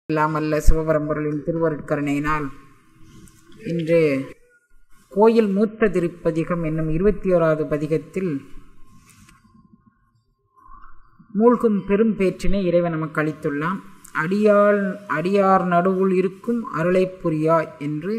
இல்லாமல்ல சிவபரம்பொருளின் திருவருட்கருணையினால் இன்று கோயில் மூத்த திருப்பதிகம் என்னும் இருபத்தி ஓராவது பதிகத்தில் மூழ்கும் பெரும் பேற்றினை இறைவன் நமக்கு அளித்துள்ளான் அடியாள் அடியார் நடுவுள் இருக்கும் அருளை புரியாய் என்று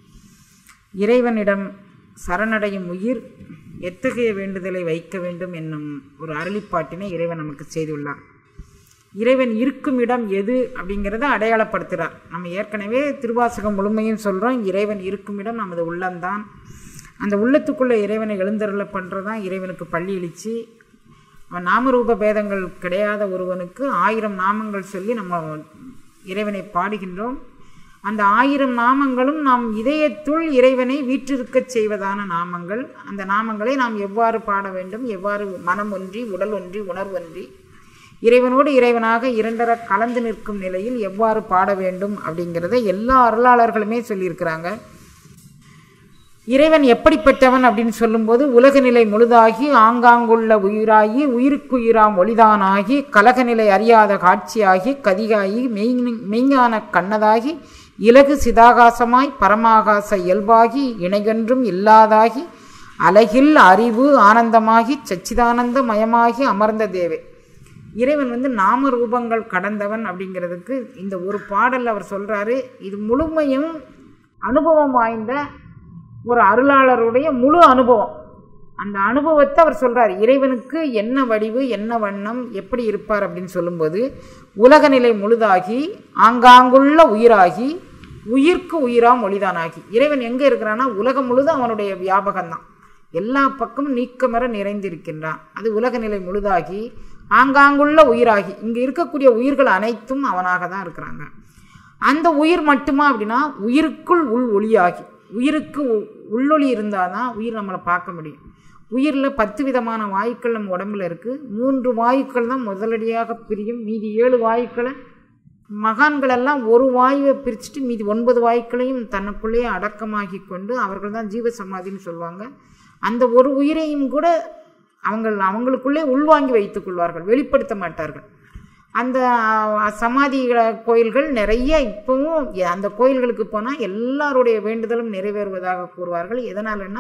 இறைவனிடம் சரணடையும் உயிர் எத்தகைய வேண்டுதலை வைக்க வேண்டும் என்னும் ஒரு அருளிப்பாட்டினை இறைவன் நமக்கு செய்துள்ளார் இறைவன் இருக்கும் இடம் எது அப்படிங்கிறத அடையாளப்படுத்துகிறார் நம்ம ஏற்கனவே திருவாசகம் முழுமையும் சொல்கிறோம் இறைவன் இருக்கும் இடம் நமது உள்ளம்தான் அந்த உள்ளத்துக்குள்ளே இறைவனை எழுந்தருள பண்ணுறது தான் இறைவனுக்கு பள்ளி அளித்து அவன் நாமரூப பேதங்கள் கிடையாத ஒருவனுக்கு ஆயிரம் நாமங்கள் சொல்லி நம்ம இறைவனை பாடுகின்றோம் அந்த ஆயிரம் நாமங்களும் நாம் இதயத்துள் இறைவனை வீற்றிருக்கச் செய்வதான நாமங்கள் அந்த நாமங்களை நாம் எவ்வாறு பாட வேண்டும் எவ்வாறு மனம் ஒன்றி உடல் ஒன்றி உணர்வொன்றி இறைவனோடு இறைவனாக இரண்டர கலந்து நிற்கும் நிலையில் எவ்வாறு பாட வேண்டும் அப்படிங்கிறத எல்லா அருளாளர்களுமே சொல்லியிருக்கிறாங்க இறைவன் எப்படிப்பட்டவன் அப்படின்னு சொல்லும்போது உலக நிலை முழுதாகி ஆங்காங்குள்ள உயிராகி உயிருக்குயிராம் ஒளிதானாகி கலக நிலை அறியாத காட்சியாகி கதிகாகி மெய் மெய்ஞான கண்ணதாகி இலகு சிதாகாசமாய் பரமாகாச இயல்பாகி இணைகன்றும் இல்லாதாகி அலகில் அறிவு ஆனந்தமாகி சச்சிதானந்த மயமாகி அமர்ந்த தேவே இறைவன் வந்து நாம ரூபங்கள் கடந்தவன் அப்படிங்கிறதுக்கு இந்த ஒரு பாடல் அவர் சொல்கிறாரு இது முழுமையும் அனுபவம் வாய்ந்த ஒரு அருளாளருடைய முழு அனுபவம் அந்த அனுபவத்தை அவர் சொல்கிறார் இறைவனுக்கு என்ன வடிவு என்ன வண்ணம் எப்படி இருப்பார் அப்படின்னு சொல்லும்போது உலக நிலை முழுதாகி ஆங்காங்குள்ள உயிராகி உயிர்க்கு உயிராம் ஒளிதானாகி இறைவன் எங்கே இருக்கிறான்னா உலகம் முழுதும் அவனுடைய வியாபகம்தான் எல்லா பக்கமும் நீக்கமர நிறைந்திருக்கின்றான் அது உலக நிலை முழுதாகி ஆங்காங்குள்ள உயிராகி இங்கே இருக்கக்கூடிய உயிர்கள் அனைத்தும் அவனாக தான் இருக்கிறாங்க அந்த உயிர் மட்டுமா அப்படின்னா உயிருக்குள் உள் ஒளியாகி உயிருக்கு உள்ளொளி இருந்தால் தான் உயிர் நம்மளை பார்க்க முடியும் உயிரில் பத்து விதமான வாயுக்கள் நம்ம உடம்புல இருக்குது மூன்று வாயுக்கள் தான் முதலடியாக பிரியும் மீதி ஏழு வாயுக்களை மகான்களெல்லாம் ஒரு வாயுவை பிரிச்சுட்டு மீதி ஒன்பது வாயுக்களையும் தனக்குள்ளேயே அடக்கமாகி கொண்டு அவர்கள் தான் ஜீவ சமாதின்னு சொல்லுவாங்க அந்த ஒரு உயிரையும் கூட அவங்கள் அவங்களுக்குள்ளே உள்வாங்கி வைத்துக் கொள்வார்கள் வெளிப்படுத்த மாட்டார்கள் அந்த சமாதி கோயில்கள் நிறைய இப்போவும் அந்த கோயில்களுக்கு போனால் எல்லாருடைய வேண்டுதலும் நிறைவேறுவதாக கூறுவார்கள் எதனாலன்னா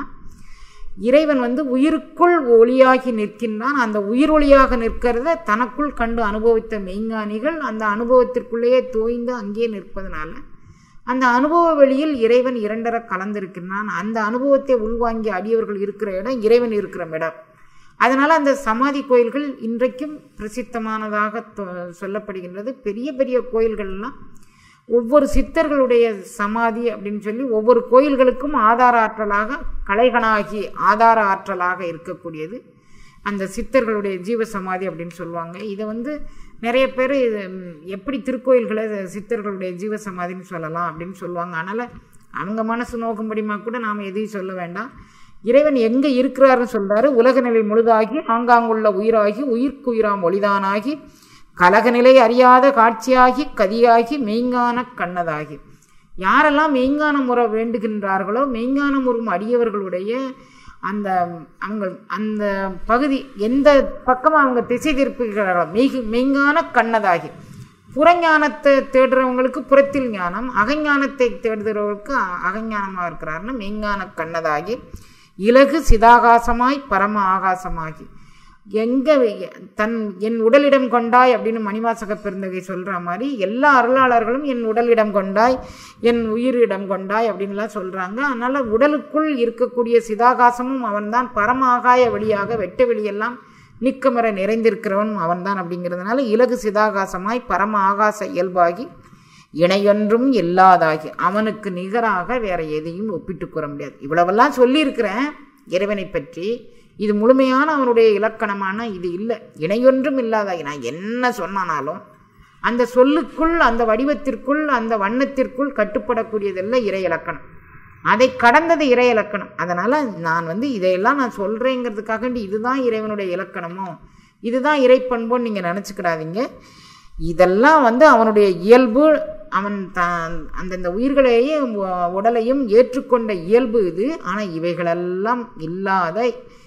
இறைவன் வந்து உயிருக்குள் ஒளியாகி நிற்கின்றான் அந்த உயிர் ஒளியாக நிற்கிறத தனக்குள் கண்டு அனுபவித்த மெய்ஞானிகள் அந்த அனுபவத்திற்குள்ளேயே தோய்ந்து அங்கேயே நிற்பதனால அந்த அனுபவ வெளியில் இறைவன் இரண்டர கலந்திருக்கின்றான் அந்த அனுபவத்தை உள்வாங்கி அடியவர்கள் இருக்கிற இடம் இறைவன் இருக்கிற இடம் அதனால் அந்த சமாதி கோயில்கள் இன்றைக்கும் பிரசித்தமானதாக சொல்லப்படுகின்றது பெரிய பெரிய கோயில்கள்லாம் ஒவ்வொரு சித்தர்களுடைய சமாதி அப்படின்னு சொல்லி ஒவ்வொரு கோயில்களுக்கும் ஆதார ஆற்றலாக கலைகனாகி ஆதார ஆற்றலாக இருக்கக்கூடியது அந்த சித்தர்களுடைய ஜீவ சமாதி அப்படின்னு சொல்லுவாங்க இதை வந்து நிறைய பேர் எப்படி திருக்கோயில்களை சித்தர்களுடைய ஜீவ சமாதின்னு சொல்லலாம் அப்படின்னு சொல்லுவாங்க அதனால் அவங்க மனசு நோக்கும்படிமா கூட நாம் எதையும் சொல்ல வேண்டாம் இறைவன் எங்கே இருக்கிறாருன்னு சொல்கிறாரு உலக நிலை முழுதாகி ஆங்காங்குள்ள உயிராகி உயிர்க்குயிராம் ஒளிதானாகி கலகநிலை அறியாத காட்சியாகி கதியாகி மெய்ஞான கண்ணதாகி யாரெல்லாம் மெய்ஞான முறை வேண்டுகின்றார்களோ மெய்ஞான முறும் அடியவர்களுடைய அந்த அவங்க அந்த பகுதி எந்த பக்கம் அவங்க திசை திருப்புகிறார்களோ மெய் மெய்ஞான கண்ணதாகி புறஞானத்தை தேடுறவங்களுக்கு புறத்தில் ஞானம் அகஞானத்தை தேடுகிறவர்களுக்கு அகஞானமாக இருக்கிறாருன்னு மெய்ஞான கண்ணதாகி இலகு சிதாகாசமாய் பரம ஆகாசமாகி எங்கே தன் என் உடலிடம் கொண்டாய் அப்படின்னு மணிவாசக பெருந்தகை சொல்கிற மாதிரி எல்லா அருளாளர்களும் என் உடலிடம் கொண்டாய் என் உயிரிடம் கொண்டாய் அப்படின்லாம் சொல்கிறாங்க அதனால் உடலுக்குள் இருக்கக்கூடிய சிதாகாசமும் அவன்தான் பரம ஆகாய வழியாக வெட்ட வெளியெல்லாம் நிக்கமர நிறைந்திருக்கிறவனும் அவன்தான் அப்படிங்கிறதுனால இலகு சிதாகாசமாய் பரம ஆகாச இயல்பாகி இணையொன்றும் இல்லாதாகி அவனுக்கு நிகராக வேற எதையும் ஒப்பிட்டு கூற முடியாது இவ்வளவெல்லாம் சொல்லியிருக்கிறேன் இறைவனை பற்றி இது முழுமையான அவனுடைய இலக்கணமான இது இல்லை இணையொன்றும் இல்லாதாகி நான் என்ன சொன்னானாலும் அந்த சொல்லுக்குள் அந்த வடிவத்திற்குள் அந்த வண்ணத்திற்குள் கட்டுப்படக்கூடியதல்ல இறை இலக்கணம் அதை கடந்தது இறை இலக்கணம் அதனால் நான் வந்து இதையெல்லாம் நான் சொல்கிறேங்கிறதுக்காக இதுதான் இறைவனுடைய இலக்கணமோ இதுதான் இறைப்பண்போன்னு நீங்கள் நினச்சிக்கிடாதீங்க இதெல்லாம் வந்து அவனுடைய இயல்பு அவன் தான் அந்தந்த உயிர்களையே உடலையும் ஏற்றுக்கொண்ட இயல்பு இது ஆனால் இவைகளெல்லாம் இல்லாத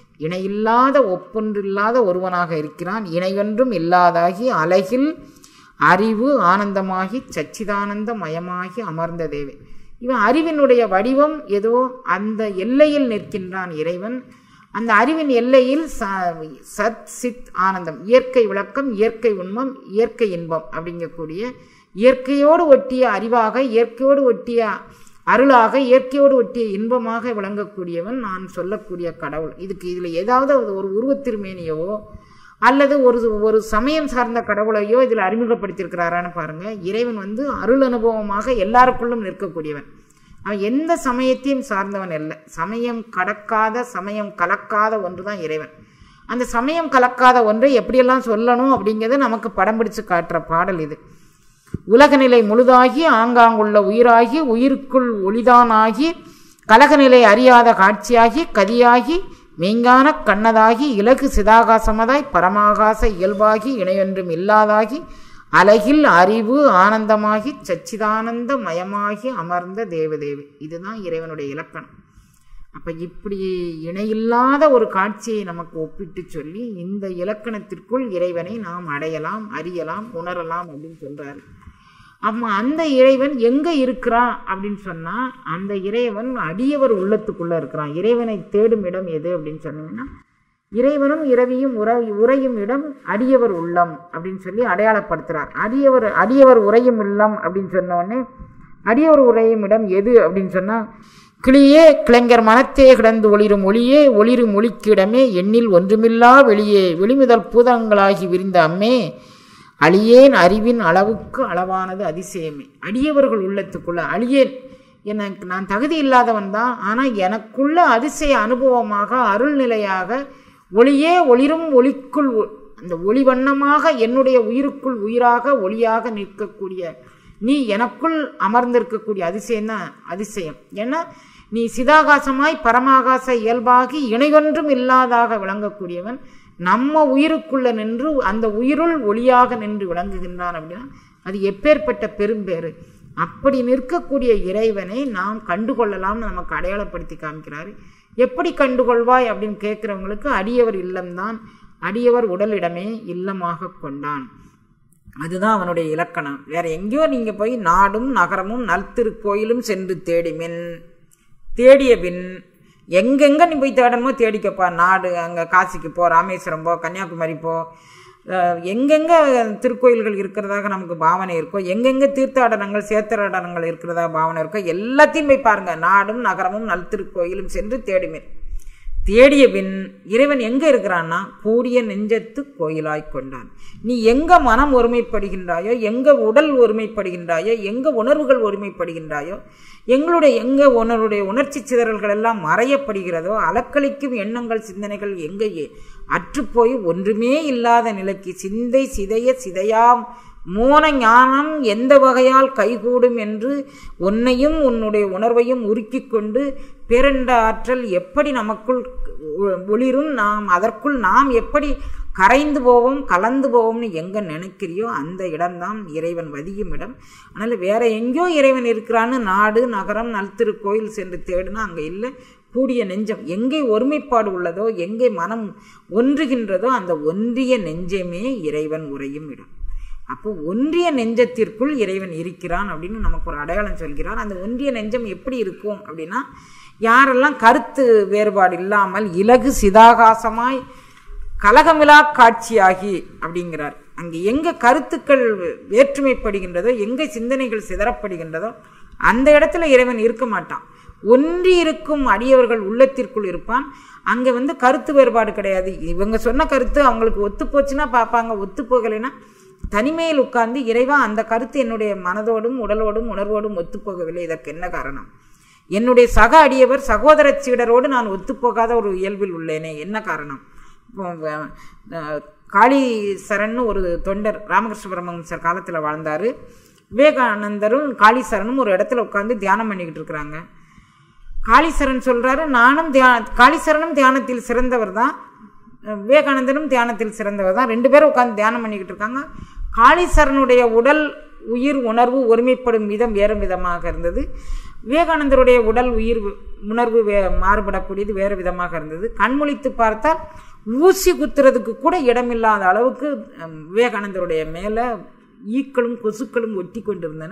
இணையில்லாத ஒப்பொன்றில்லாத ஒருவனாக இருக்கிறான் இணையொன்றும் இல்லாதாகி அலகில் அறிவு ஆனந்தமாகி சச்சிதானந்த மயமாகி அமர்ந்த தேவை இவன் அறிவினுடைய வடிவம் ஏதோ அந்த எல்லையில் நிற்கின்றான் இறைவன் அந்த அறிவின் எல்லையில் ச- சத் சித் ஆனந்தம் இயற்கை விளக்கம் இயற்கை உண்மம் இயற்கை இன்பம் அப்படிங்கக்கூடிய இயற்கையோடு ஒட்டிய அறிவாக இயற்கையோடு ஒட்டிய அருளாக இயற்கையோடு ஒட்டிய இன்பமாக விளங்கக்கூடியவன் நான் சொல்லக்கூடிய கடவுள் இதுக்கு இதில் ஏதாவது ஒரு உருவத்திருமேனியவோ அல்லது ஒரு ஒரு சமயம் சார்ந்த கடவுளையோ இதில் அறிமுகப்படுத்தியிருக்கிறாரான்னு பாருங்க இறைவன் வந்து அருள் அனுபவமாக எல்லாருக்குள்ளும் நிற்கக்கூடியவன் அவன் எந்த சமயத்தையும் சார்ந்தவன் அல்ல சமயம் கடக்காத சமயம் கலக்காத ஒன்று தான் இறைவன் அந்த சமயம் கலக்காத ஒன்றை எப்படியெல்லாம் சொல்லணும் அப்படிங்கிறத நமக்கு படம் பிடிச்சு காட்டுற பாடல் இது உலகநிலை முழுதாகி ஆங்காங்குள்ள உயிராகி உயிருக்குள் ஒளிதானாகி கலகநிலை அறியாத காட்சியாகி கதியாகி மெய்ஞான கண்ணதாகி இலகு சிதாகாசமதாய் பரமாகாச இயல்பாகி இணையொன்றும் இல்லாதாகி அழகில் அறிவு ஆனந்தமாகி சச்சிதானந்த மயமாகி அமர்ந்த தேவதேவி இதுதான் இறைவனுடைய இலக்கணம் அப்ப இப்படி இணையில்லாத ஒரு காட்சியை நமக்கு ஒப்பிட்டு சொல்லி இந்த இலக்கணத்திற்குள் இறைவனை நாம் அடையலாம் அறியலாம் உணரலாம் அப்படின்னு சொல்றாரு அம்மா அந்த இறைவன் எங்க இருக்கிறான் அப்படின்னு சொன்னா அந்த இறைவன் அடியவர் உள்ளத்துக்குள்ள இருக்கிறான் இறைவனை தேடும் இடம் எது அப்படின்னு சொன்னீங்கன்னா இறைவனும் இரவியும் உற உறையும் இடம் அடியவர் உள்ளம் அப்படின்னு சொல்லி அடையாளப்படுத்துறார் அடியவர் அடியவர் உறையும் இல்லம் அப்படின்னு சொன்ன உடனே அடியவர் உறையும் இடம் எது அப்படின்னு சொன்னா கிளியே கிளைஞர் மனத்தே கிடந்து ஒளிரும் ஒளியே ஒளிரும் ஒளிக்கிடமே எண்ணில் ஒன்றுமில்லா வெளியே வெளிமுதல் பூதங்களாகி விரிந்த அம்மே அழியேன் அறிவின் அளவுக்கு அளவானது அதிசயமே அடியவர்கள் உள்ளத்துக்குள்ள அழியேன் எனக்கு நான் தகுதி இல்லாதவன் தான் ஆனால் எனக்குள்ள அதிசய அனுபவமாக அருள்நிலையாக ஒளியே ஒளிரும் ஒளிக்குள் ஒ- அந்த ஒளி வண்ணமாக என்னுடைய உயிருக்குள் உயிராக ஒளியாக நிற்கக்கூடிய நீ எனக்குள் அமர்ந்திருக்கக்கூடிய அதிசயம் தான் அதிசயம் ஏன்னா நீ சிதாகாசமாய் பரமாகாச இயல்பாகி இணையொன்றும் இல்லாதாக விளங்கக்கூடியவன் நம்ம உயிருக்குள்ள நின்று அந்த உயிருள் ஒளியாக நின்று விளங்குகின்றான் அப்படின்னா அது எப்பேற்பட்ட பெரும்பேறு அப்படி நிற்கக்கூடிய இறைவனை நாம் கண்டுகொள்ளலாம்னு நமக்கு அடையாளப்படுத்தி காமிக்கிறாரு எப்படி கண்டுகொள்வாய் அப்படின்னு கேட்குறவங்களுக்கு அடியவர் இல்லம்தான் அடியவர் உடலிடமே இல்லமாக கொண்டான் அதுதான் அவனுடைய இலக்கணம் வேற எங்கேயோ நீங்க போய் நாடும் நகரமும் நல்திருக்கோயிலும் சென்று தேடிமின் தேடிய பின் எங்கெங்க நீ போய் தேடணுமோ தேடிக்கப்பா நாடு அங்கே காசிக்கு போ ராமேஸ்வரம் போ கன்னியாகுமரி போ அஹ் எங்கெங்க திருக்கோயில்கள் இருக்கிறதாக நமக்கு பாவனை இருக்கோ எங்கெங்க தீர்த்தாடனங்கள் சேத்திராடனங்கள் இருக்கிறதா பாவனை இருக்கோ எல்லாத்தையும் போய் பாருங்க நாடும் நகரமும் நல்திருக்கோயிலும் சென்று தேடுமின் தேடிய பின் இறைவன் எங்க இருக்கிறான்னா கூடிய நெஞ்சத்து கோயிலாய் கொண்டான் நீ எங்க மனம் ஒருமைப்படுகின்றாயோ எங்க உடல் ஒருமைப்படுகின்றாயோ எங்க உணர்வுகள் ஒருமைப்படுகின்றாயோ எங்களுடைய எங்க உணர்வுடைய உணர்ச்சி சிதறல்கள் எல்லாம் மறையப்படுகிறதோ அலக்களிக்கும் எண்ணங்கள் சிந்தனைகள் எங்க எ- அற்றுப்போய் ஒன்றுமே இல்லாத நிலைக்கு சிந்தை சிதைய சிதையாம் மோன ஞானம் எந்த வகையால் கைகூடும் என்று உன்னையும் உன்னுடைய உணர்வையும் உருக்கிக் கொண்டு பேரண்ட ஆற்றல் எப்படி நமக்குள் ஒ- ஒளிரும் நாம் அதற்குள் நாம் எப்படி கரைந்து போவோம் கலந்து போவோம்னு எங்க நினைக்கிறியோ அந்த இடம்தான் இறைவன் வதியும் இடம் அதனால் வேற எங்கேயோ இறைவன் இருக்கிறான்னு நாடு நகரம் நல்திருக்கோயில் சென்று தேடுனா அங்கே இல்லை கூடிய நெஞ்சம் எங்கே ஒருமைப்பாடு உள்ளதோ எங்கே மனம் ஒன்றுகின்றதோ அந்த ஒன்றிய நெஞ்சமே இறைவன் உறையும் இடம் அப்போ ஒன்றிய நெஞ்சத்திற்குள் இறைவன் இருக்கிறான் அப்படின்னு நமக்கு ஒரு அடையாளம் சொல்கிறார் அந்த ஒன்றிய நெஞ்சம் எப்படி இருக்கும் அப்படின்னா யாரெல்லாம் கருத்து வேறுபாடு இல்லாமல் இலகு சிதாகாசமாய் கலகமிலா காட்சியாகி அப்படிங்கிறார் அங்கே எங்கே கருத்துக்கள் வேற்றுமைப்படுகின்றதோ எங்கே சிந்தனைகள் சிதறப்படுகின்றதோ அந்த இடத்துல இறைவன் இருக்க மாட்டான் ஒன்றி இருக்கும் அடியவர்கள் உள்ளத்திற்குள் இருப்பான் அங்கே வந்து கருத்து வேறுபாடு கிடையாது இவங்க சொன்ன கருத்து அவங்களுக்கு ஒத்து போச்சுன்னா பார்ப்பாங்க ஒத்து போகலைன்னா தனிமையில் உட்கார்ந்து இறைவா அந்த கருத்து என்னுடைய மனதோடும் உடலோடும் உணர்வோடும் ஒத்துப்போகவில்லை இதற்கு என்ன காரணம் என்னுடைய சக அடியவர் சகோதர சீடரோடு நான் ஒத்துப்போகாத ஒரு இயல்பில் உள்ளேனே என்ன காரணம் இப்போ, அஹ், காளி சரண்னு ஒரு தொண்டர் ராமகிருஷ்ண பரமஹம்சர் காலத்தில் வாழ்ந்தார் விவேகானந்தரும் காளீசரனும் ஒரு இடத்துல உட்காந்து தியானம் பண்ணிக்கிட்டு இருக்கிறாங்க காளீசரன் சொல்றாரு நானும் தியா காளீசரனும் தியானத்தில் சிறந்தவர் தான் விவேகானந்தரும் தியானத்தில் சிறந்தவர் தான் ரெண்டு பேரும் உட்காந்து தியானம் பண்ணிக்கிட்டு இருக்காங்க காளீசரனுடைய உடல் உயிர் உணர்வு ஒருமைப்படும் விதம் வேறு விதமாக இருந்தது விவேகானந்தருடைய உடல் உயிர் உணர்வு வே மாறுபடக்கூடியது வேறு விதமாக இருந்தது கண்முழித்து பார்த்தால் ஊசி குத்துறதுக்கு கூட இடமில்லாத அளவுக்கு ஹம், விவேகானந்தருடைய மேலே ஈக்களும் கொசுக்களும் ஒட்டி கொண்டிருந்தன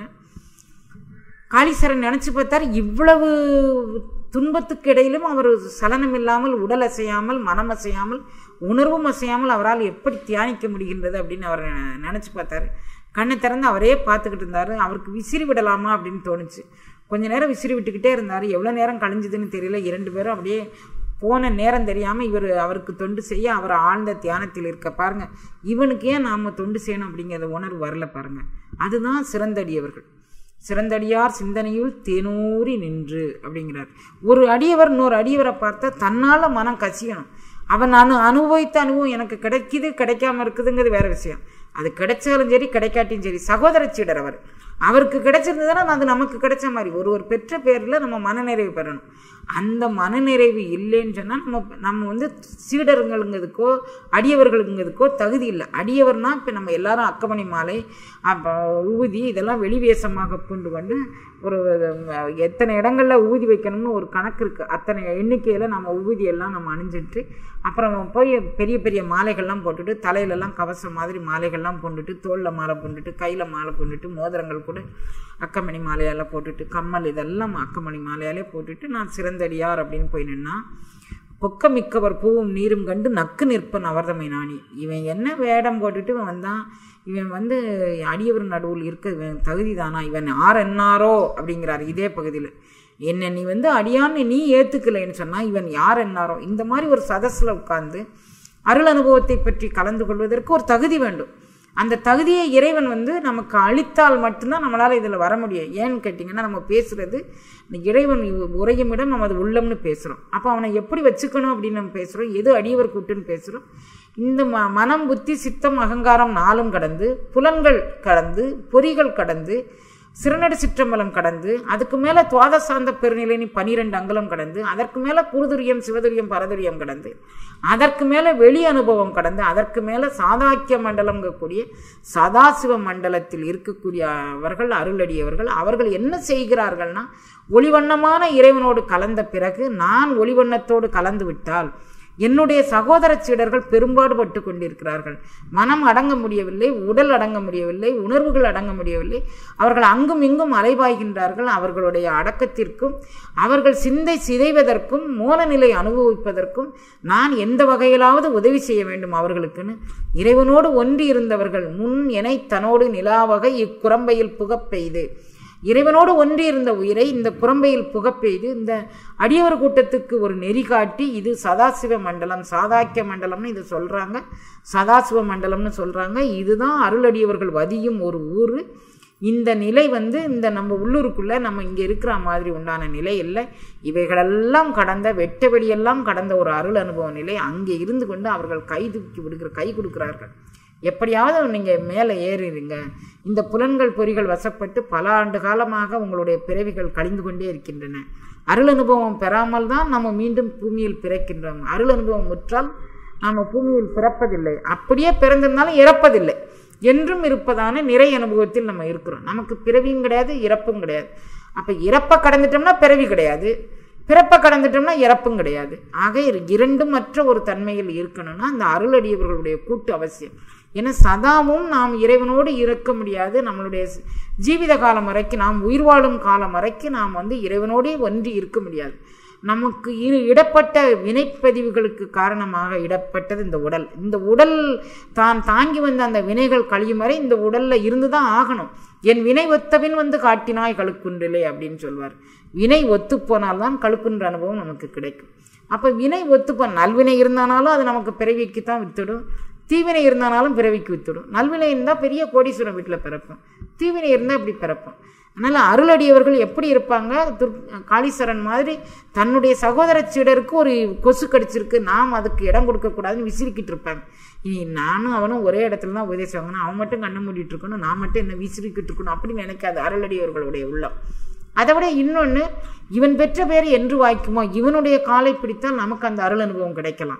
காளீஸ்வரன் நினச்சி பார்த்தார் இவ்வளவு துன்பத்துக்கு இடையிலும் அவர் சலனம் இல்லாமல் உடல் அசையாமல் மனம் அசையாமல் உணர்வும் அசையாமல் அவரால் எப்படி தியானிக்க முடிகின்றது அப்படின்னு அவர் நினச்சி பார்த்தாரு கண்ணை திறந்து அவரே பார்த்துக்கிட்டு இருந்தார் அவருக்கு விசிறி விடலாமா அப்படின்னு தோணுச்சு கொஞ்ச நேரம் விசிறி விட்டுக்கிட்டே இருந்தார் எவ்வளோ நேரம் கழிஞ்சுதுன்னு தெரியல இரண்டு பேரும் அப்படியே போன நேரம் தெரியாமல் இவர் அவருக்கு தொண்டு செய்ய அவர் ஆழ்ந்த தியானத்தில் இருக்க பாருங்க இவனுக்கு ஏன் நாம் தொண்டு செய்யணும் அப்படிங்கிற உணர்வு வரல பாருங்க அதுதான் சிறந்தடியவர்கள் சிறந்தடியார் சிந்தனையுள் தேனூறி நின்று அப்படிங்கிறார் ஒரு அடியவர் இன்னொரு அடியவரை பார்த்தா தன்னால் மனம் கசியணும் அவன் அனு அனுபவித்த அனுபவம் எனக்கு கிடைக்குது கிடைக்காம இருக்குதுங்கிறது வேற விஷயம் அது கிடைச்சாலும் சரி கிடைக்காட்டியும் சரி சகோதர சீடர் அவர் அவருக்கு கிடைச்சிருந்ததுன்னா அது நமக்கு கிடைச்ச மாதிரி ஒரு ஒரு பெற்ற பேரில் நம்ம மனநிறைவு பெறணும் அந்த மனநிறைவு இல்லைன்னு சொன்னால் நம்ம நம்ம வந்து சீடருங்களுங்கிறதுக்கோ அடியவர்களுங்கிறதுக்கோ தகுதி இல்லை அடியவர்னா இப்போ நம்ம எல்லாரும் அக்கமணி மாலை அப்போ ஊதி இதெல்லாம் வெளிவேசமாக கொண்டு வந்து ஒரு எத்தனை இடங்களில் ஊதி வைக்கணும்னு ஒரு கணக்கு இருக்குது அத்தனை எண்ணிக்கையில் நம்ம ஊதி எல்லாம் நம்ம அணிஞ்சிட்டு அப்புறம் போய் பெரிய பெரிய மாலைகள்லாம் போட்டுட்டு தலையிலலாம் கவசம் மாதிரி மாலைகள்லாம் போட்டுட்டு தோளில் மாலை போட்டுட்டு கையில் மாலை போட்டுட்டு மோதிரங்கள் கூட அக்கமணி மாலையால் போட்டுட்டு கம்மல் இதெல்லாம் அக்கமணி மாலையாலே போட்டுட்டு நான் சிறந்தடியார் அப்படின்னு போய் நின்னா பொக்கமிக்கவர் பூவும் நீரும் கண்டு நக்கு நிற்பன் அவர்தமை நாணி இவன் என்ன வேடம் போட்டுட்டு இவன் வந்தான் இவன் வந்து அடியவர் நடுவில் இருக்க இவன் தகுதி தானா இவன் ஆர் என்னாரோ அப்படிங்கிறார் இதே பகுதியில் என்ன நீ வந்து அடியான்னு நீ ஏற்றுக்கலைன்னு சொன்னால் இவன் யார் என்னாரோ இந்த மாதிரி ஒரு சதஸில் உட்கார்ந்து அருள் அனுபவத்தை பற்றி கலந்து கொள்வதற்கு ஒரு தகுதி வேண்டும் அந்த தகுதியை இறைவன் வந்து நமக்கு அளித்தால் மட்டும்தான் நம்மளால் இதில் வர முடியும் ஏன்னு கேட்டிங்கன்னா நம்ம பேசுகிறது இந்த இறைவன் உரையும் இடம் நமது உள்ளம்னு பேசுகிறோம் அப்போ அவனை எப்படி வச்சுக்கணும் அப்படின்னு நம்ம பேசுகிறோம் எது அடியவர் கூட்டுன்னு பேசுகிறோம் இந்த ம மனம் புத்தி சித்தம் அகங்காரம் நாளும் கடந்து புலன்கள் கடந்து பொறிகள் கடந்து சிறுநடு சிற்றம்பலம் கடந்து அதுக்கு மேலே துவாத சார்ந்த பெருநிலைனி பனிரெண்டு அங்கலம் கடந்து அதற்கு மேலே குருதுரியம் சிவதுரியம் பரதுரியம் கடந்து அதற்கு மேலே வெளி அனுபவம் கடந்து அதற்கு மேலே சாதாக்கிய மண்டலம்ங்கக்கூடிய சதாசிவ மண்டலத்தில் இருக்கக்கூடிய அவர்கள் அருளடியவர்கள் அவர்கள் என்ன செய்கிறார்கள்னா ஒளிவண்ணமான இறைவனோடு கலந்த பிறகு நான் ஒளிவண்ணத்தோடு கலந்து விட்டால் என்னுடைய சகோதர சீடர்கள் பெரும்பாடுபட்டு கொண்டிருக்கிறார்கள் மனம் அடங்க முடியவில்லை உடல் அடங்க முடியவில்லை உணர்வுகள் அடங்க முடியவில்லை அவர்கள் அங்கும் இங்கும் அலைபாய்கின்றார்கள் அவர்களுடைய அடக்கத்திற்கும் அவர்கள் சிந்தை சிதைவதற்கும் மோனநிலை அனுபவிப்பதற்கும் நான் எந்த வகையிலாவது உதவி செய்ய வேண்டும் அவர்களுக்குன்னு இறைவனோடு ஒன்றி இருந்தவர்கள் முன் எனை தன்னோடு நிலாவகை இக்குரம்பையில் புகப்பெய்து இறைவனோடு ஒன்றி இருந்த உயிரை இந்த குரம்பையில் புகப்பெய்து இந்த அடியவர் கூட்டத்துக்கு ஒரு நெறி காட்டி இது சதாசிவ மண்டலம் சாதாக்கிய மண்டலம்னு இது சொல்கிறாங்க சதாசிவ மண்டலம்னு சொல்கிறாங்க இதுதான் அருளடியவர்கள் வதியும் ஒரு ஊர் இந்த நிலை வந்து இந்த நம்ம உள்ளூருக்குள்ளே நம்ம இங்கே இருக்கிற மாதிரி உண்டான நிலை இல்லை இவைகளெல்லாம் கடந்த வெட்ட வெளியெல்லாம் கடந்த ஒரு அருள் அனுபவ நிலை அங்கே இருந்து கொண்டு அவர்கள் கை தூக்கி விடுக்கிற கை கொடுக்கிறார்கள் எப்படியாவது நீங்கள் மேலே ஏறிடுங்க இந்த புலன்கள் பொறிகள் வசப்பட்டு பல ஆண்டு காலமாக உங்களுடைய பிறவிகள் கழிந்து கொண்டே இருக்கின்றன அருள் அனுபவம் பெறாமல் தான் நம்ம மீண்டும் பூமியில் பிறக்கின்றோம் அருள் அனுபவம் முற்றால் நாம் பூமியில் பிறப்பதில்லை அப்படியே பிறந்திருந்தாலும் இறப்பதில்லை என்றும் இருப்பதான நிறை அனுபவத்தில் நம்ம இருக்கிறோம் நமக்கு பிறவியும் கிடையாது இறப்பும் கிடையாது அப்போ இறப்பை கடந்துட்டோம்னா பிறவி கிடையாது பிறப்பை கடந்துட்டோம்னா இறப்பும் கிடையாது ஆக இரண்டும் மற்ற ஒரு தன்மையில் இருக்கணும்னா அந்த அருளடியவர்களுடைய கூட்டு அவசியம் ஏன்னா சதாவும் நாம் இறைவனோடு இருக்க முடியாது நம்மளுடைய ஜீவித காலம் வரைக்கும் நாம் உயிர் வாழும் காலம் வரைக்கும் நாம் வந்து இறைவனோடே ஒன்றி இருக்க முடியாது நமக்கு இரு இடப்பட்ட வினைப்பதிவுகளுக்கு காரணமாக இடப்பட்டது இந்த உடல் இந்த உடல் தான் தாங்கி வந்த அந்த வினைகள் கழியும் வரை இந்த உடலில் இருந்து தான் ஆகணும் என் வினை ஒத்தபின் வந்து காட்டினாய் கழுக்குன்றிலே அப்படின்னு சொல்வார் வினை ஒத்துப்போனால்தான் கழுக்குன்ற அனுபவம் நமக்கு கிடைக்கும் அப்போ வினை ஒத்துப்போன் நல்வினை இருந்தானாலும் அது நமக்கு பிறவிக்கு தான் வித்துடும் தீவினை இருந்தானாலும் பிறவிக்கு வித்துடும் நல்வினை இருந்தால் பெரிய கோடீஸ்வரன் வீட்டில் பிறப்போம் தீவினை இருந்தால் இப்படி பிறப்போம் அதனால் அருளடியவர்கள் எப்படி இருப்பாங்க துர் காளீஸ்வரன் மாதிரி தன்னுடைய சகோதர சீடருக்கு ஒரு கொசு கடிச்சிருக்கு நாம் அதுக்கு இடம் கொடுக்கக்கூடாதுன்னு விசிறிக்கிட்டு இருப்பாங்க இனி நானும் அவனும் ஒரே இடத்துல தான் உபதேசம் வாங்கணும் அவன் மட்டும் கண்ணை மூடிட்டு இருக்கணும் நான் மட்டும் என்ன விசிறிக்கிட்டு இருக்கணும் அப்படின்னு நினைக்காது அருளடியவர்களுடைய உள்ளம் அதை விட இன்னொன்று இவன் பெற்ற பேர் என்று வாய்க்குமோ இவனுடைய காலை பிடித்தால் நமக்கு அந்த அருள் அனுபவம் கிடைக்கலாம்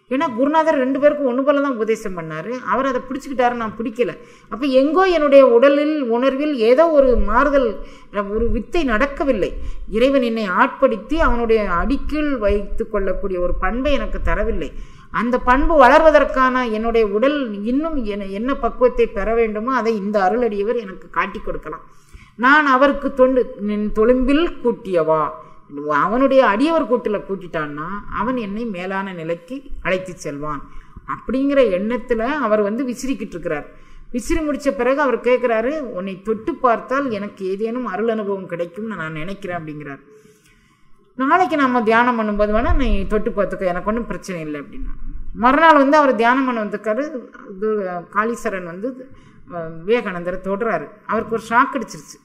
ஏன்னா குருநாதர் ரெண்டு பேருக்கும் ஒன்று போல தான் உபதேசம் பண்ணார் அவர் அதை பிடிச்சிக்கிட்டாரு நான் பிடிக்கல அப்போ எங்கோ என்னுடைய உடலில் உணர்வில் ஏதோ ஒரு மாறுதல் ஒரு வித்தை நடக்கவில்லை இறைவன் என்னை ஆட்படுத்தி அவனுடைய அடிக்கீழ் வைத்து கொள்ளக்கூடிய ஒரு பண்பை எனக்கு தரவில்லை அந்த பண்பு வளர்வதற்கான என்னுடைய உடல் இன்னும் என்ன என்ன பக்குவத்தை பெற வேண்டுமோ அதை இந்த அருளடியவர் எனக்கு காட்டி கொடுக்கலாம் நான் அவருக்கு தொண்டு நின் தொழும்பில் கூட்டியவா அவனுடைய அடியவர் கூட்டில் கூட்டிட்டான்னா அவன் என்னை மேலான நிலைக்கு அழைத்து செல்வான் அப்படிங்கிற எண்ணத்தில் அவர் வந்து விசிறிக்கிட்டு இருக்கிறார் விசிறி முடித்த பிறகு அவர் கேட்குறாரு உன்னை தொட்டு பார்த்தால் எனக்கு ஏதேனும் அருள் அனுபவம் கிடைக்கும்னு நான் நினைக்கிறேன் அப்படிங்கிறார் நாளைக்கு நம்ம தியானம் பண்ணும்போது வேணால் நீ தொட்டு பார்த்துக்க எனக்கு ஒன்றும் பிரச்சனை இல்லை அப்படின்னா மறுநாள் வந்து அவர் தியானம் பண்ண வந்திருக்காரு இது காளீஸ்வரன் வந்து விவேகானந்தரை தொடுறாரு அவருக்கு ஒரு ஷாக் அடிச்சிருச்சு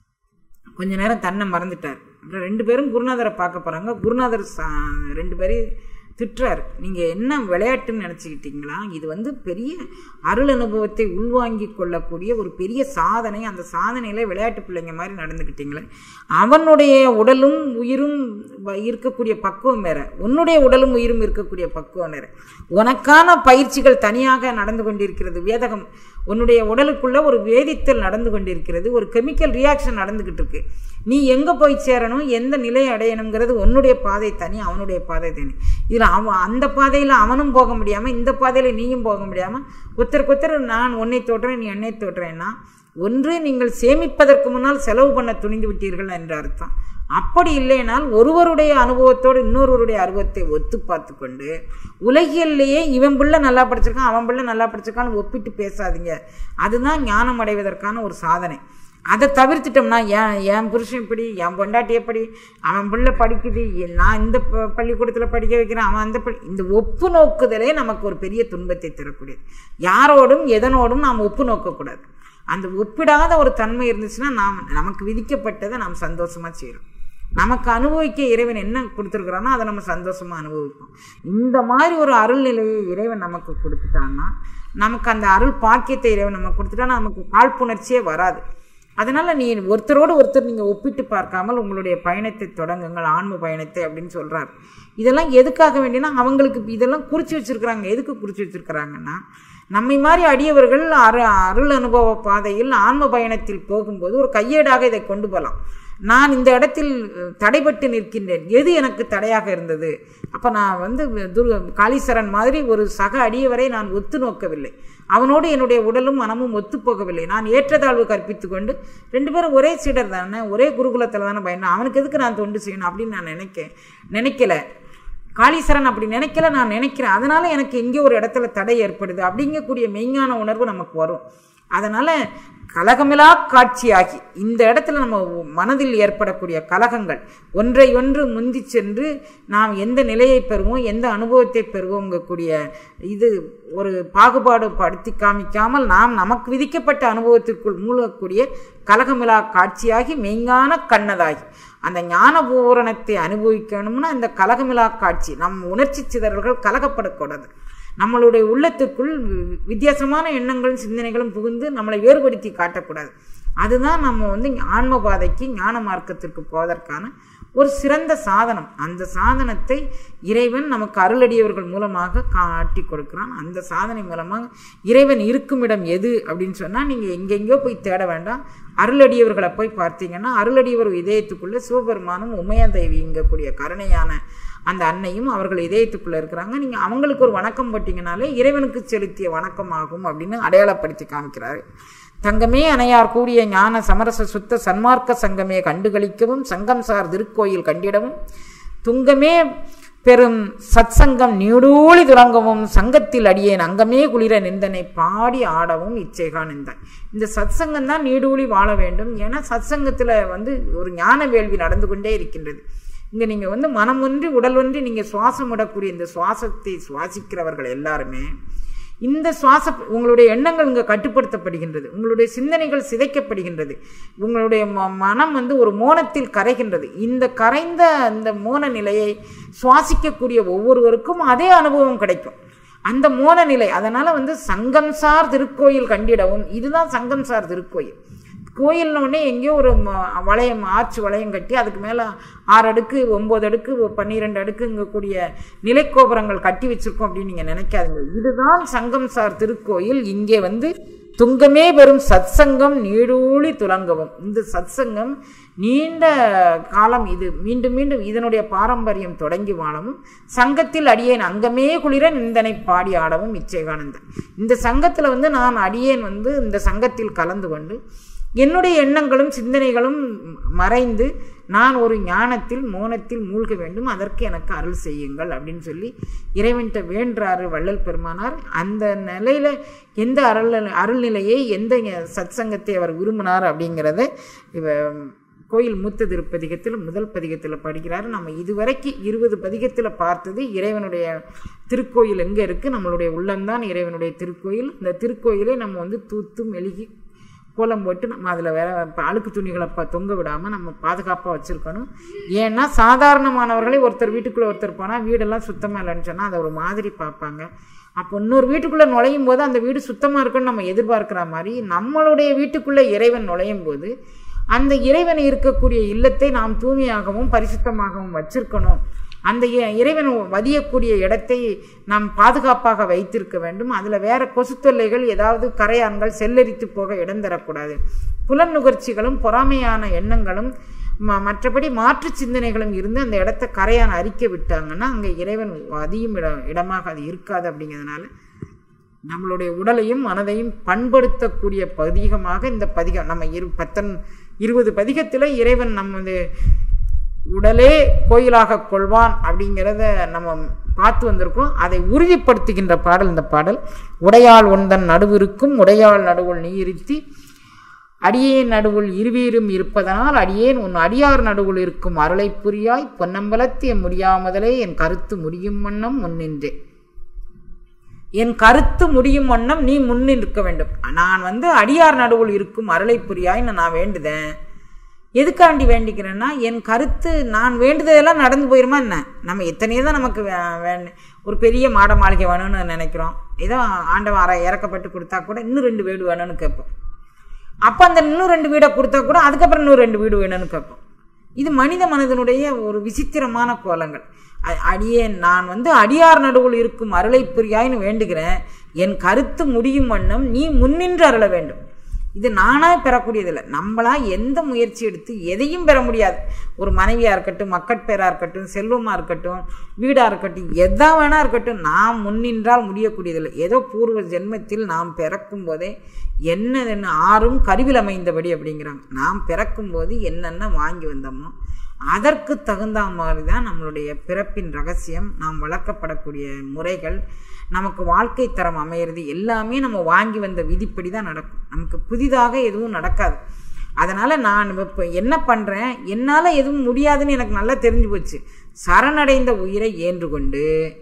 கொஞ்ச நேரம் தன்னை மறந்துட்டார் அப்புறம் ரெண்டு பேரும் குருநாதரை பார்க்க போகிறாங்க குருநாதர் ரெண்டு பேரையும் திட்டுறாரு நீங்கள் என்ன விளையாட்டுன்னு நினச்சிக்கிட்டீங்களா இது வந்து பெரிய அருள் அனுபவத்தை உள்வாங்கி கொள்ளக்கூடிய ஒரு பெரிய சாதனை அந்த சாதனையில் விளையாட்டு பிள்ளைங்க மாதிரி நடந்துக்கிட்டீங்களே அவனுடைய உடலும் உயிரும் இருக்கக்கூடிய பக்குவம் வேற உன்னுடைய உடலும் உயிரும் இருக்கக்கூடிய பக்குவம் வேற உனக்கான பயிற்சிகள் தனியாக நடந்து கொண்டிருக்கிறது வேதகம் உன்னுடைய உடலுக்குள்ள ஒரு வேதித்தல் நடந்து கொண்டிருக்கிறது ஒரு கெமிக்கல் ரியாக்ஷன் நடந்துக்கிட்டு இருக்கு நீ எங்கே போய் சேரணும் எந்த நிலையை அடையணுங்கிறது உன்னுடைய பாதை தனி அவனுடைய பாதை தனி இதில் அவன் அந்த பாதையில் அவனும் போக முடியாமல் இந்த பாதையில் நீயும் போக முடியாமல் ஒருத்தருக்கு ஒருத்தர் நான் உன்னை தோற்றேன் நீ என்னை தோற்றேன்னா ஒன்று நீங்கள் சேமிப்பதற்கு முன்னால் செலவு பண்ண துணிந்து விட்டீர்கள் என்ற அர்த்தம் அப்படி இல்லைனால் ஒருவருடைய அனுபவத்தோடு இன்னொருவருடைய அனுபவத்தை ஒத்து பார்த்து கொண்டு உலகிலேயே இவன் பிள்ளை நல்லா படிச்சிருக்கான் அவன் பிள்ளை நல்லா படிச்சிருக்கான்னு ஒப்பிட்டு பேசாதீங்க அதுதான் ஞானம் அடைவதற்கான ஒரு சாதனை அதை தவிர்த்துட்டோம்னா ஏன் என் புருஷன் இப்படி என் பொண்டாட்டி எப்படி அவன் பிள்ளை படிக்குது நான் இந்த பள்ளிக்கூடத்தில் படிக்க வைக்கிறேன் அவன் அந்த பள்ளி இந்த ஒப்பு நோக்குதலே நமக்கு ஒரு பெரிய துன்பத்தை தரக்கூடியது யாரோடும் எதனோடும் நாம் ஒப்பு நோக்கக்கூடாது அந்த ஒப்பிடாத ஒரு தன்மை இருந்துச்சுன்னா நாம் நமக்கு விதிக்கப்பட்டதை நாம் சந்தோஷமாக செய்கிறோம் நமக்கு அனுபவிக்க இறைவன் என்ன கொடுத்துருக்குறானோ அதை நம்ம சந்தோஷமாக அனுபவிப்போம் இந்த மாதிரி ஒரு அருள் நிலையை இறைவன் நமக்கு கொடுத்துட்டான்னா நமக்கு அந்த அருள் பாக்கியத்தை இறைவன் நமக்கு கொடுத்துட்டா நமக்கு காழ்ப்புணர்ச்சியே வராது அதனால் நீ ஒருத்தரோடு ஒருத்தர் நீங்கள் ஒப்பிட்டு பார்க்காமல் உங்களுடைய பயணத்தை தொடங்குங்கள் ஆன்ம பயணத்தை அப்படின்னு சொல்கிறார் இதெல்லாம் எதுக்காக வேண்டியனா அவங்களுக்கு இதெல்லாம் குறித்து வச்சுருக்குறாங்க எதுக்கு குறித்து வச்சுருக்குறாங்கன்னா நம்மை மாதிரி அடியவர்கள் அரு அருள் அனுபவ பாதையில் ஆன்ம பயணத்தில் போகும்போது ஒரு கையேடாக இதை கொண்டு போகலாம் நான் இந்த இடத்தில் தடைபட்டு நிற்கின்றேன் எது எனக்கு தடையாக இருந்தது அப்போ நான் வந்து துர்க காளீஸ்வரன் மாதிரி ஒரு சக அடியவரை நான் ஒத்து நோக்கவில்லை அவனோடு என்னுடைய உடலும் மனமும் ஒத்துப்போகவில்லை நான் ஏற்றத்தாழ்வு கற்பித்து கொண்டு ரெண்டு பேரும் ஒரே சீடர் தானே ஒரே குருகுலத்தில் தானே பயணம் அவனுக்கு எதுக்கு நான் தொண்டு செய்யணும் அப்படின்னு நான் நினைக்க நினைக்கல காளீஸ்வரன் அப்படி நினைக்கல நான் நினைக்கிறேன் அதனால எனக்கு எங்கே ஒரு இடத்துல தடை ஏற்படுது அப்படிங்கக்கூடிய மெய்ஞான உணர்வு நமக்கு வரும் அதனால் கலகமிலா காட்சியாகி இந்த இடத்துல நம்ம மனதில் ஏற்படக்கூடிய கலகங்கள் ஒன்றை ஒன்று முந்தி சென்று நாம் எந்த நிலையை பெறுவோம் எந்த அனுபவத்தை பெறுவோங்கக்கூடிய இது ஒரு பாகுபாடு படுத்தி காமிக்காமல் நாம் நமக்கு விதிக்கப்பட்ட அனுபவத்திற்குள் மூழ்கக்கூடிய கலகமிலா காட்சியாகி மெய்ஞான கண்ணதாகி அந்த ஞான பூரணத்தை அனுபவிக்கணும்னா இந்த கலகமிலா காட்சி நம் உணர்ச்சி சிதறல்கள் கலகப்படக்கூடாது நம்மளுடைய உள்ளத்துக்குள் வித்தியாசமான எண்ணங்களும் சிந்தனைகளும் புகுந்து நம்மளை வேறுபடுத்தி காட்டக்கூடாது அதுதான் நம்ம வந்து ஆன்ம பாதைக்கு ஞான மார்க்கத்திற்கு போவதற்கான ஒரு சிறந்த சாதனம் அந்த சாதனத்தை இறைவன் நமக்கு அருளடியவர்கள் மூலமாக காட்டி கொடுக்குறான் அந்த சாதனை மூலமாக இறைவன் இருக்கும் இடம் எது அப்படின்னு சொன்னால் நீங்கள் எங்கெங்கேயோ போய் தேட வேண்டாம் அருளடியவர்களை போய் பார்த்தீங்கன்னா அருளடியவர் இதயத்துக்குள்ளே சிவபெருமானும் உமையதேவிங்கக்கூடிய கருணையான அந்த அன்னையும் அவர்கள் இதயத்துக்குள்ளே இருக்கிறாங்க நீங்கள் அவங்களுக்கு ஒரு வணக்கம் போட்டிங்கனாலே இறைவனுக்கு செலுத்திய வணக்கம் ஆகும் அப்படின்னு அடையாளப்படுத்தி காமிக்கிறாரு தங்கமே அணையார் கூடிய ஞான சமரச சுத்த சன்மார்க்க சங்கமே கண்டுகளிக்கவும் சங்கம் சார் திருக்கோயில் கண்டிடவும் துங்கமே பெரும் சத்சங்கம் நீடூழி துறங்கவும் சங்கத்தில் அடியேன் அங்கமே குளிர நிந்தனை பாடி ஆடவும் இச்சைகா நிந்தாய் இந்த சத்சங்கம் தான் நீடூழி வாழ வேண்டும் ஏன்னா சத்சங்கத்தில் வந்து ஒரு ஞான வேள்வி நடந்து கொண்டே இருக்கின்றது இங்கே நீங்கள் வந்து மனம் ஒன்றி உடல் ஒன்றி நீங்கள் சுவாசம் விடக்கூடிய இந்த சுவாசத்தை சுவாசிக்கிறவர்கள் எல்லாருமே இந்த சுவாச உங்களுடைய எண்ணங்கள் இங்கே கட்டுப்படுத்தப்படுகின்றது உங்களுடைய சிந்தனைகள் சிதைக்கப்படுகின்றது உங்களுடைய ம மனம் வந்து ஒரு மோனத்தில் கரைகின்றது இந்த கரைந்த அந்த மோன நிலையை சுவாசிக்கக்கூடிய ஒவ்வொருவருக்கும் அதே அனுபவம் கிடைக்கும் அந்த மோன நிலை அதனால் வந்து சங்கம் சார் திருக்கோயில் கண்டிடவும் இதுதான் சங்கம் சார் திருக்கோயில் கோயில்னு உடனே எங்கேயோ ஒரு ம- வளையம் ஆர்ச் வளையம் கட்டி அதுக்கு மேலே ஆறு அடுக்கு ஒம்பது அடுக்கு பன்னிரெண்டு அடுக்குங்கக்கூடிய நிலைக்கோபுரங்கள் கட்டி வச்சிருக்கோம் அப்படின்னு நீங்கள் நினைக்காதீங்க இதுதான் சங்கம் சார் திருக்கோயில் இங்கே வந்து துங்கமே பெறும் சத்சங்கம் நீடூழி துலங்கவும் இந்த சத்சங்கம் நீண்ட காலம் இது மீண்டும் மீண்டும் இதனுடைய பாரம்பரியம் தொடங்கி வாழவும் சங்கத்தில் அடியேன் அங்கமே குளிர நிந்தனை பாடி ஆடவும் இச்சைகானந்தன் இந்த சங்கத்தில் வந்து நான் அடியேன் வந்து இந்த சங்கத்தில் கலந்து கொண்டு என்னுடைய எண்ணங்களும் சிந்தனைகளும் மறைந்து நான் ஒரு ஞானத்தில் மோனத்தில் மூழ்க வேண்டும் அதற்கு எனக்கு அருள் செய்யுங்கள் அப்படின்னு சொல்லி இறைவன்கிட்ட வேண்டுறாரு வள்ளல் பெருமானார் அந்த நிலையில் எந்த அருள் அருள்நிலையை எந்த சத்சங்கத்தை அவர் விரும்பினார் அப்படிங்கிறத இவ கோயில் மூத்த திருப்பதிகத்தில் முதல் பதிகத்தில் படிக்கிறாரு நம்ம இதுவரைக்கு இருபது பதிகத்தில் பார்த்தது இறைவனுடைய திருக்கோயில் எங்கே இருக்குது நம்மளுடைய உள்ளம்தான் இறைவனுடைய திருக்கோயில் இந்த திருக்கோயிலை நம்ம வந்து தூத்து மெழுகி கோலம் போட்டு நம்ம அதில் வேற இப்ப அழுக்கு துணிகளை ப தொங்க விடாமல் நம்ம பாதுகாப்பாக வச்சுருக்கணும் ஏன்னா சாதாரணமானவர்களே ஒருத்தர் வீட்டுக்குள்ளே ஒருத்தர் போனால் வீடெல்லாம் சுத்தமாக இல்லைன்னு சொன்னால் அதை ஒரு மாதிரி பார்ப்பாங்க அப்போ இன்னொரு வீட்டுக்குள்ளே நுழையும் போது அந்த வீடு சுத்தமாக இருக்குன்னு நம்ம எதிர்பார்க்குற மாதிரி நம்மளுடைய வீட்டுக்குள்ளே இறைவன் நுழையும் போது அந்த இறைவன் இருக்கக்கூடிய இல்லத்தை நாம் தூய்மையாகவும் பரிசுத்தமாகவும் வச்சிருக்கணும் அந்த இ- இறைவன் வதியக்கூடிய இடத்தை நாம் பாதுகாப்பாக வைத்திருக்க வேண்டும் அதில் வேற கொசு தொல்லைகள் ஏதாவது கரையான்கள் செல்லரித்து போக இடம் தரக்கூடாது புலன் நுகர்ச்சிகளும் பொறாமையான எண்ணங்களும் ம- மற்றபடி மாற்று சிந்தனைகளும் இருந்து அந்த இடத்த கரையான் அரிக்க விட்டாங்கன்னா அங்கே இறைவன் அதியும் இட இடமாக அது இருக்காது அப்படிங்கிறதுனால நம்மளுடைய உடலையும் மனதையும் பண்படுத்தக்கூடிய பதிகமாக இந்த பதிகம் நம்ம இரு பத்தன் இருபது பதிகத்தில் இறைவன் நமது உடலே கோயிலாக கொள்வான் அப்படிங்கிறத நம்ம பார்த்து வந்திருக்கோம் அதை உறுதிப்படுத்துகின்ற பாடல் இந்த பாடல் உடையாள் ஒன்றன் நடுவிருக்கும் உடையாள் நடுவுள் நீ இருத்தி அடியேன் நடுவுள் இருவீரும் இருப்பதனால் அடியேன் உன் அடியார் நடுவுள் இருக்கும் அருளை புரியாய் பொன்னம்பலத்திய முடியாமதலே என் கருத்து முடியும் வண்ணம் முன்னின்றேன் என் கருத்து முடியும் வண்ணம் நீ முன்னில் இருக்க வேண்டும் நான் வந்து அடியார் நடுவுள் இருக்கும் அருளை புரியாய்ன்னு நான் வேண்டுதேன் எதுக்காண்டி வேண்டிக்கிறேன்னா என் கருத்து நான் வேண்டுதலெல்லாம் நடந்து போயிருமா என்ன நம்ம எத்தனையோ தான் நமக்கு வே- வேண்டு ஒரு பெரிய மாட மாளிகை வேணும்னு நினைக்கிறோம் ஏதோ ஆண்டவன் அற இறக்கப்பட்டு கொடுத்தா கூட இன்னும் ரெண்டு வீடு வேணும்னு கேட்போம் அப்போ அந்த இன்னும் ரெண்டு வீடை கொடுத்தா கூட அதுக்கப்புறம் இன்னும் ரெண்டு வீடு வேணும்னு கேட்போம் இது மனித மனதினுடைய ஒரு விசித்திரமான கோலங்கள் அ- அடியேன் நான் வந்து அடியார் நடுவுள் இருக்கும் அருளை புரியாய்னு வேண்டுகிறேன் என் கருத்து முடியும் வண்ணம் நீ முன்னின்று அருள வேண்டும் இது நானாக பெறக்கூடியதில்லை நம்மளா எந்த முயற்சி எடுத்து எதையும் பெற முடியாது ஒரு மனைவியாக இருக்கட்டும் மக்கட்பேராக இருக்கட்டும் செல்வமாக இருக்கட்டும் வீடாக இருக்கட்டும் எதா வேணா இருக்கட்டும் நாம் முன்னின்றால் முடியக்கூடியதில்லை ஏதோ பூர்வ ஜென்மத்தில் நாம் பிறக்கும் போதே என்னென்ன ஆறும் கருவில் அமைந்தபடி அப்படிங்கிறாங்க நாம் பிறக்கும்போது என்னென்ன வாங்கி வந்தோமோ அதற்கு தகுந்த மாதிரி தான் நம்மளுடைய பிறப்பின் ரகசியம் நாம் வளர்க்கப்படக்கூடிய முறைகள் நமக்கு வாழ்க்கை தரம் அமையிறது எல்லாமே நம்ம வாங்கி வந்த விதிப்படி தான் நடக்கும் நமக்கு புதிதாக எதுவும் நடக்காது அதனால் நான் இப்போ என்ன பண்ணுறேன் என்னால் எதுவும் முடியாதுன்னு எனக்கு நல்லா தெரிஞ்சு போச்சு சரணடைந்த உயிரை ஏன்று கொண்டு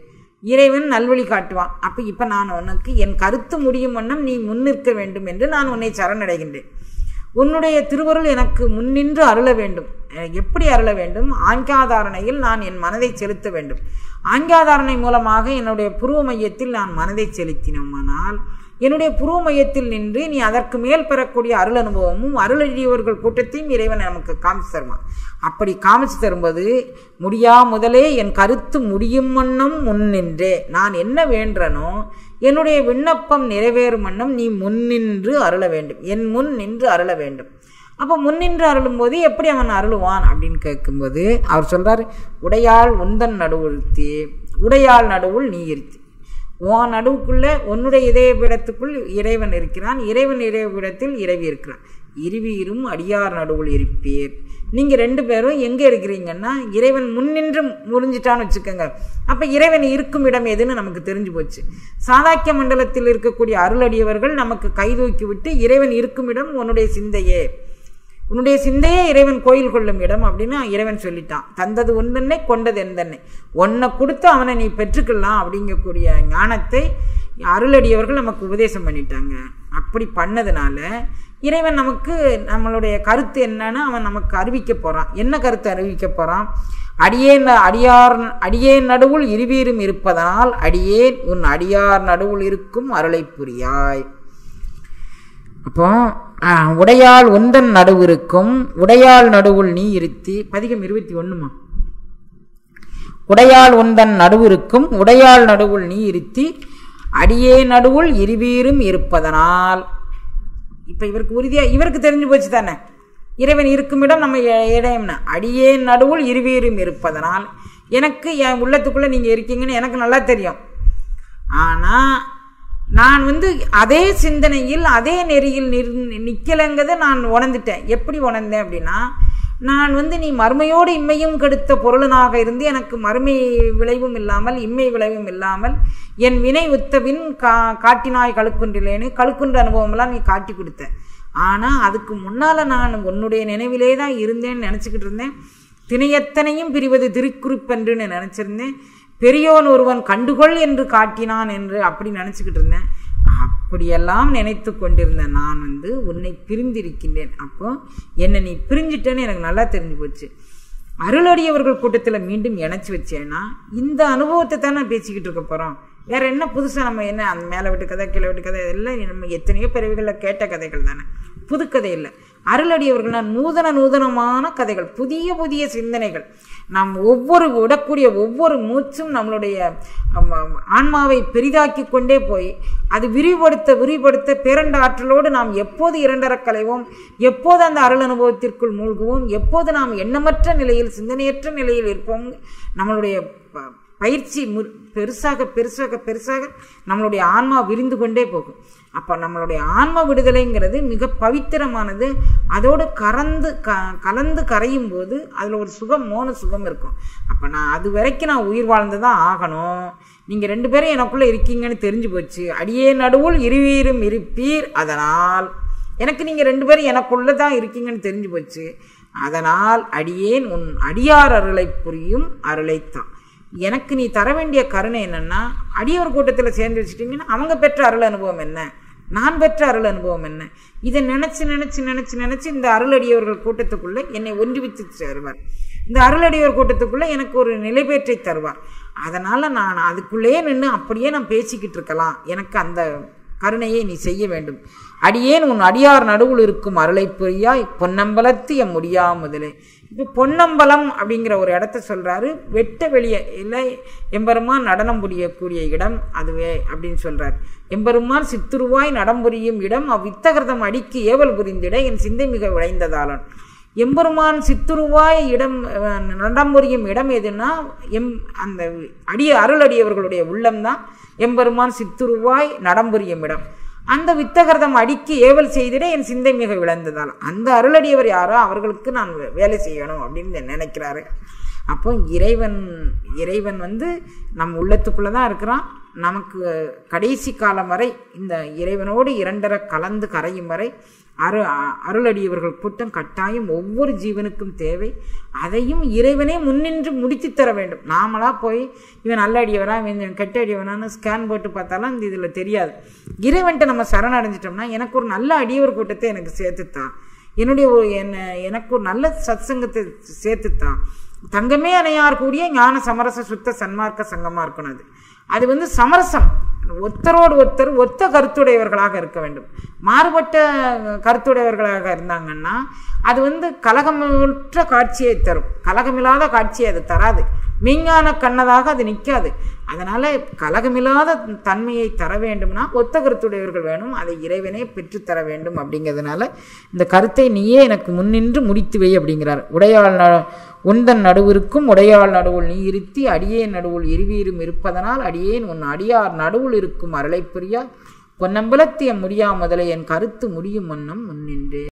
இறைவன் நல்வழி காட்டுவான் அப்போ இப்போ நான் உனக்கு என் கருத்து முடியும் வண்ணம் நீ முன்னிற்க வேண்டும் என்று நான் உன்னை சரணடைகின்றேன் உன்னுடைய திருவருள் எனக்கு முன்னின்று அருள வேண்டும் அஹ் எப்படி அருள வேண்டும் ஆங்காதாரணையில் நான் என் மனதை செலுத்த வேண்டும் ஆங்காதாரணை மூலமாக என்னுடைய புருவ மையத்தில் நான் மனதை செலுத்தினோமானால் என்னுடைய புருவ மையத்தில் நின்று நீ அதற்கு மேல் பெறக்கூடிய அருள் அனுபவமும் அருளடியவர்கள் கூட்டத்தையும் இறைவன் நமக்கு காமிச்சு தருவான் அப்படி காமிச்சு தரும்போது முடியா முதலே என் கருத்து முடியும் வண்ணம் முன்னின்றே நான் என்ன வேண்டனோ என்னுடைய விண்ணப்பம் நிறைவேறும் வண்ணம் நீ முன்னின்று அருள வேண்டும் என் முன் நின்று அருள வேண்டும் அப்போ முன்னின்று அருளும்போது எப்படி அவன் அருளுவான் அப்படின்னு கேட்கும்போது அவர் சொல்றாரு உடையாள் உந்தன் நடுவுழ்த்தி உடையாள் நடுவுள் நீ இருத்தி உன் நடுவுக்குள்ள உன்னுடைய இதயபீடத்துக்குள் இறைவன் இருக்கிறான் இறைவன் இதயபீடத்தில் இறைவி இருக்கிறான் இருவீரும் அடியார் நடுவுள் இருப்பீர் நீங்கள் ரெண்டு பேரும் எங்கே இருக்கிறீங்கன்னா இறைவன் முன்னின்று முறிஞ்சிட்டான்னு வச்சுக்கோங்க அப்போ இறைவன் இருக்கும் இடம் எதுன்னு நமக்கு தெரிஞ்சு போச்சு சாதாக்கிய மண்டலத்தில் இருக்கக்கூடிய அருளடியவர்கள் நமக்கு கைதூக்கி விட்டு இறைவன் இருக்கும் இடம் உன்னுடைய சிந்தையே உன்னுடைய சிந்தையே இறைவன் கோயில் கொள்ளும் இடம் அப்படின்னு இறைவன் சொல்லிட்டான் தந்தது ஒன்றென்னை கொண்டது எந்தென்னை ஒன்றை கொடுத்து அவனை நீ பெற்றுக்கலாம் அப்படிங்கக்கூடிய ஞானத்தை அருளடியவர்கள் நமக்கு உபதேசம் பண்ணிட்டாங்க அப்படி பண்ணதுனால இறைவன் நமக்கு நம்மளுடைய கருத்து என்னன்னு அவன் நமக்கு அறிவிக்க போகிறான் என்ன கருத்து அறிவிக்க போகிறான் அடியேன் அடியார் அடியேன் நடுவுள் இருவீரும் இருப்பதனால் அடியேன் உன் அடியார் நடுவுள் இருக்கும் அருளை புரியாய் அப்போ ஆ, உடையாள் உந்தன் நடுவிருக்கும் உடையாள் நடுவுள் நீ இருத்தி பதிகம் இருபத்தி ஒண்ணுமா உடையாள் உந்தன் நடுவிருக்கும் உடையாள் நடுவுள் நீ இருத்தி அடியே நடுவுள் இருவீரும் இருப்பதனால் இப்ப இவருக்கு உறுதியா இவருக்கு தெரிஞ்சு போச்சு தானே இறைவன் இருக்கும் இடம் நம்ம இ- இடம்னு அடியே நடுவுள் இருவீரும் இருப்பதனால் எனக்கு என் உள்ளத்துக்குள்ள நீங்க இருக்கீங்கன்னு எனக்கு நல்லா தெரியும் ஆனா நான் வந்து அதே சிந்தனையில் அதே நெறியில் நிற் நிக்கலைங்கிறத நான் உணர்ந்துட்டேன் எப்படி உணர்ந்தேன் அப்படின்னா நான் வந்து நீ மறுமையோடு இம்மையும் கெடுத்த பொருளனாக இருந்து எனக்கு மறுமை விளைவும் இல்லாமல் இம்மை விளைவும் இல்லாமல் என் வினை உத்தவின் கா காட்டினாய் கழுக்குன்றிலேன்னு கழுக்குன்ற அனுபவமெல்லாம் நீ காட்டி கொடுத்த ஆனால் அதுக்கு முன்னால் நான் உன்னுடைய நினைவிலே தான் இருந்தேன்னு நினச்சிக்கிட்டு இருந்தேன் திணையத்தனையும் பிரிவது திருக்குறிப்பென்றுன்னு நினச்சிருந்தேன் பெரியோன் ஒருவன் கண்டுகொள் என்று காட்டினான் என்று அப்படி நினச்சிக்கிட்டு இருந்தேன் அப்படியெல்லாம் நினைத்து கொண்டிருந்த நான் வந்து உன்னை பிரிந்திருக்கின்றேன் அப்போ என்னை நீ பிரிஞ்சிட்டேன்னு எனக்கு நல்லா தெரிஞ்சு போச்சு அருளடியவர்கள் கூட்டத்தில் மீண்டும் இணைச்சி வச்சேன்னா இந்த அனுபவத்தை தானே பேசிக்கிட்டு இருக்க போகிறோம் வேற என்ன புதுசாக நம்ம என்ன அந்த மேலே விட்டு கதை கீழே விட்டு கதை எல்லாம் நம்ம எத்தனையோ பிறவிகளில் கேட்ட கதைகள் தானே புதுக்கதை இல்லை அருளடியவர்கள்னா நூதன நூதனமான கதைகள் புதிய புதிய சிந்தனைகள் நாம் ஒவ்வொரு விடக்கூடிய ஒவ்வொரு மூச்சும் நம்மளுடைய ஆம், ஆன்மாவை பெரிதாக்கி கொண்டே போய் அது விரிவுபடுத்த விரிவுபடுத்த பேரண்ட ஆற்றலோடு நாம் எப்போது இரண்டரக் கலைவோம் எப்போது அந்த அருள் அனுபவத்திற்குள் மூழ்குவோம் எப்போது நாம் எண்ணமற்ற நிலையில் சிந்தனையற்ற நிலையில் இருப்போம் நம்மளுடைய ப- பயிற்சி மு- பெருசாக பெருசாக பெருசாக நம்மளுடைய ஆன்மா விரிந்து கொண்டே போகும் அப்போ நம்மளுடைய ஆன்ம விடுதலைங்கிறது மிக பவித்திரமானது அதோடு கறந்து க கலந்து கரையும் போது அதில் ஒரு சுகம் மோன சுகம் இருக்கும் அப்போ நான் அது வரைக்கும் நான் உயிர் வாழ்ந்து தான் ஆகணும் நீங்கள் ரெண்டு பேரும் எனக்குள்ளே இருக்கீங்கன்னு தெரிஞ்சு போச்சு அடியே நடுவுள் இருவீரும் இருப்பீர் அதனால் எனக்கு நீங்கள் ரெண்டு பேரும் எனக்குள்ளே தான் இருக்கீங்கன்னு தெரிஞ்சு போச்சு அதனால் அடியேன் உன் அடியார் அருளை புரியும் அருளைத்தான் எனக்கு நீ தர வேண்டிய கருணை என்னன்னா அடியோர் கூட்டத்தில் சேர்ந்து வச்சுட்டீங்கன்னா அவங்க பெற்ற அருள் அனுபவம் என்ன நான் பெற்ற அருள் அனுபவம் என்ன இதை நினைச்சு நினைச்சு நினைச்சு நினைச்சு இந்த அருளடியவர்கள் கூட்டத்துக்குள்ள என்னை ஒன்றுவித்து சேருவார் இந்த அருளடியோர் கூட்டத்துக்குள்ள எனக்கு ஒரு நிலைபேற்றை தருவார் அதனால நான் அதுக்குள்ளேயே நின்று அப்படியே நான் பேசிக்கிட்டு இருக்கலாம் எனக்கு அந்த கருணையை நீ செய்ய வேண்டும் அடியேன் உன் அடியார் நடுவுள் இருக்கும் அருளை புரியாய் பொன்னம்பலத்து எம் முடியா முதலே இப்போ பொன்னம்பலம் அப்படிங்கிற ஒரு இடத்த சொல்றாரு வெட்ட வெளியே இல்லை எம்பெருமான் நடனம் புரியக்கூடிய இடம் அதுவே அப்படின்னு சொல்றார் எம்பெருமான் சித்துருவாய் நடம் புரியும் இடம் அவ்வித்தகிருதம் அடிக்கு ஏவல் புரிந்திட என் சிந்தை மிக விளைந்ததாளன் எம்பெருமான் சித்துருவாய் இடம் அஹ், நடம் புரியும் இடம் எதுன்னா எம் அந்த அடிய அருளடியவர்களுடைய உள்ளம்தான் எம்பெருமான் சித்துருவாய் நடம் புரியும் இடம் அந்த வித்தகர்தம் அடிக்கு ஏவல் செய்திட என் சிந்தை மிக விளந்ததால் அந்த அருளடியவர் யாரோ அவர்களுக்கு நான் வே- வேலை செய்யணும் அப்படின்னு நினைக்கிறாரு அப்போ இறைவன் இறைவன் வந்து நம் உள்ளத்துக்குள்ளே தான் இருக்கிறான் நமக்கு கடைசி காலம் வரை இந்த இறைவனோடு இரண்டர கலந்து கரையும் வரை அரு அ- அருளடியவர்கள் கூட்டம் கட்டாயம் ஒவ்வொரு ஜீவனுக்கும் தேவை அதையும் இறைவனே முன்னின்று முடித்து தர வேண்டும் நாமளா போய் இவன் நல்ல அடியவனா இவன் கெட்ட அடியவனான்னு ஸ்கேன் போட்டு பார்த்தாலும் இந்த இதில் தெரியாது இறைவன்ட்ட நம்ம சரணடைஞ்சிட்டோம்னா எனக்கு ஒரு நல்ல அடியவர் கூட்டத்தை எனக்கு சேர்த்துத்தான் என்னுடைய ஒரு என்ன எனக்கு ஒரு நல்ல சத்சங்கத்தை சேர்த்துத்தான் தங்கமே அணையார் கூடிய ஞான சமரச சுத்த சன்மார்க்க சங்கமா இருக்கணும் அது அது வந்து சமரசம் ஒத்தரோடு ஒருத்தர் ஒத்த கருத்துடையவர்களாக இருக்க வேண்டும் மாறுபட்ட கருத்துடையவர்களாக இருந்தாங்கன்னா அது வந்து கலகமற்ற காட்சியை தரும் கலகமில்லாத காட்சியை அது தராது மெய்ஞான கண்ணதாக அது நிற்காது அதனால கலகமில்லாத தன்மையை தர வேண்டும்னா ஒத்த கருத்துடையவர்கள் வேணும் அதை இறைவனே பெற்றுத்தர வேண்டும் அப்படிங்கிறதுனால இந்த கருத்தை நீயே எனக்கு முன்னின்று முடித்து வை அப்படிங்கிறார் உடையாள் ந உந்தன் நடுவிற்கும் உடையாள் நடுவுள் நீ இருத்தி அடியேன் நடுவுள் இருவீரும் இருப்பதனால் அடியேன் உன் அடியார் நடுவுள் இருக்கும் அருளைப் புரியா பொன்னம்பலத்திய முடியா முதலை என் கருத்து முடியும் முன்னம் முன்னின்றே